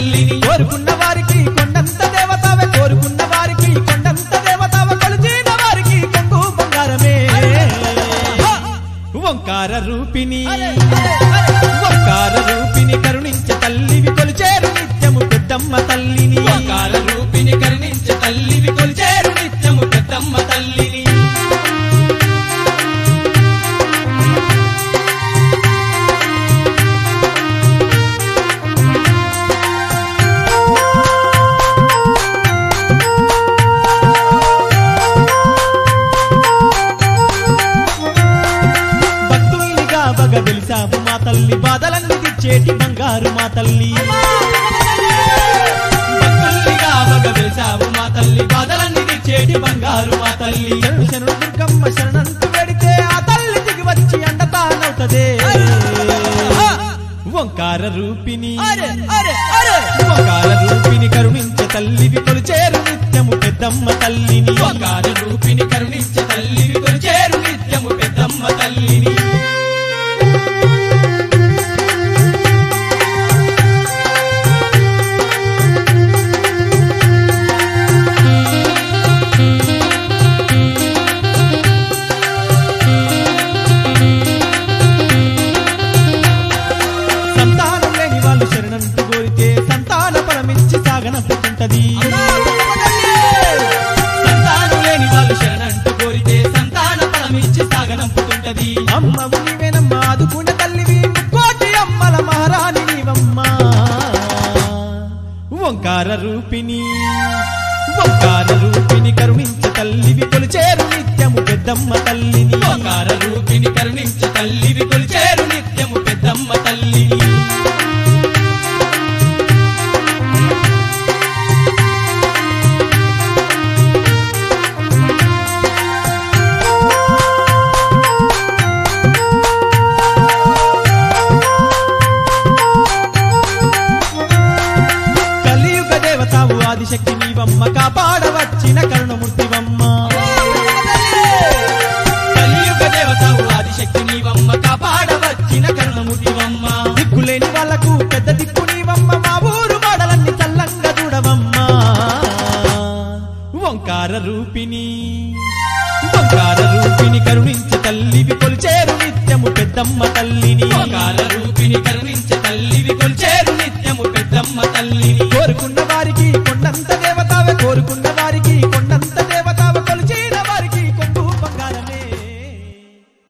తల్లిని కోరుకున్న వారికి కొండంత దేవతావే కోరుకున్న వారికి కొండంత దేవతావ కొలిచిన వారికి కొంగు బంగారమే ఓంకార రూపిణి ఓంకార రూపిణి కరుణించ తల్లివి కొలిచేరు నిత్యము పెద్దమ్మ తల్లిని ఓంకార రూపిణి కరుణించే తల్లివి కొలిచేరు నిత్యము పెద్దమ్మ తల్లిని భక్తుల్నిగా బగ వెలిసావు మా తల్లి బాధలన్నీ తెచ్చేటి బంగారు మా తల్లి భక్తుల్నిగా వగ వెలిసావు మా తల్లి బాధలన్నీ తెచ్చేటి బంగారు మా తల్లి శరణు శరణు దుర్గమ్మ శరణంటూ వెడితే ఆ తల్లి దిగి వచ్చి అండతానవుతదే ఓంకార రూపిణి ఓంకార రూపిణి కరుణించే తల్లివి కొలిచేరు నిత్యము పెద్దమ్మ తల్లిని ఓంకార రూపిణి కరుణించే తల్లివి కొలిచేరు నిత్యము పెద్దమ్మ తల్లిని సంతానం లేని వాళ్ళు శరణంటూ కోరితే సంతాన పరమిచ్చి సాగనంపుతుంటది సంతానం లేని వాళ్ళు శరణంటూ కోరితే సంతాన ఫలమిచ్చి సాగనంపుతుంటది అమ్మవు నీవేనమ్మ ఆదుకున్న తల్లివి కోటి అమ్మల మహారాణి నీవమ్మ ఓంకార రూపిణి ఓంకార రూపిణి కరుణించ తల్లివి కొలిచేరు నిత్యము పెద్దమ్మ తల్లిని ఓంకార రూపిణి కరుణించే తల్లివి కొలిచేరు నిత్యము పెద్దమ్మ తల్లిని కలియుగ దేవతావు ఆదిశక్తి నీవమ్మ కాపాడవచ్చిన కరుణమూర్తివమ్మ కలియుగ దేవతవు ఆదిశక్తి నీవమ్మ కాపాడవచ్చిన కరుణముడివమ్మ దిక్కులేని వాళ్ళకు పెద్ద దిక్కు నీవమ్మ మా ఊరు మాడలన్నీ చల్లంగా చూడవమ్మ ఓంకార రూపిణి ఓంకార రూపిణి కరుణించ తల్లివి కొలిచేరు నిత్యము పెద్దమ్మ తల్లిని ఓంకార రూపిణి కరుణించే తల్లివి కొలిచేరు నిత్యము పెద్దమ్మ తల్లిని కోరుకున్న వారికి కొండంత